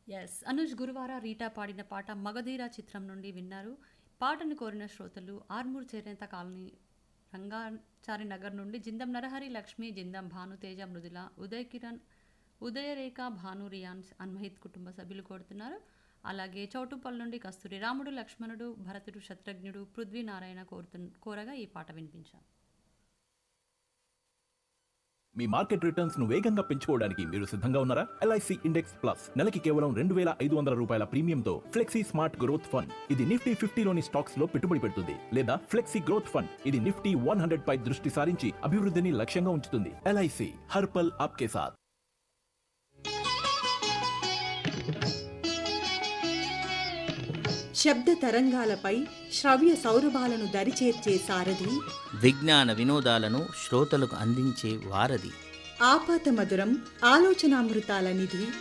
yes Anuj గురువార Rita పాడిన పాట మగధీర చిత్రం నుండి విన్నారు పాటను కోరిన శ్రోతలు ఆర్మూర్ చేనేత కాలనీ రంగాచారి నగర్ నుండి జిందం నరహరి లక్ష్మి జిందం భానుతేజ మృదుల ఉదయ్ కిరణ్ ఉదయరేఖ భాను రియాన్స్ అన్మహిత్ కుటుంబ సభ్యులు కోరుతున్నారు అలాగే చౌటుపల్లి నుండి కస్తూరి రాముడు లక్ష్మణుడు భరతుడు శత్రుఘ్నుడు పృథ్వీ నారాయణ కోరుతు కోరగా ఈ పాట వినిపించాం మీ మార్కెట్ రిటర్న్స్ ను వేగంగా పెంచుకోవడానికి మీరు సిద్ధంగా ఉన్నారా ఎల్ఐసి ఇండెక్స్ ప్లస్ నెలకి కేవలం రెండు వేల ఐదు వందల రూపాయల ప్రీమియంతో ఫ్లెక్సీ స్మార్ట్ గ్రోత్ ఫండ్ ఇది నిఫ్టీ ఫిఫ్టీలోని స్టాక్స్ లో పెట్టుబడి పెడుతుంది లేదా ఫ్లెక్సీ గ్రోత్ ఫండ్ ఇది నిఫ్టీ వన్ హండ్రెడ్ పై దృష్టి సారించి అభివృద్ధిని లక్ష్యంగా ఉంచుతుంది ఎల్ఐసి హర్పల్ ఆప్కే సాత్ శబ్ద తరంగాలపై శ్రవ్య సౌరభాలను దరిచేర్చే సారథి విజ్ఞాన వినోదాలను శ్రోతలకు అందించే వారధి ఆపాత మధురం ఆలోచనామృతాల నిధి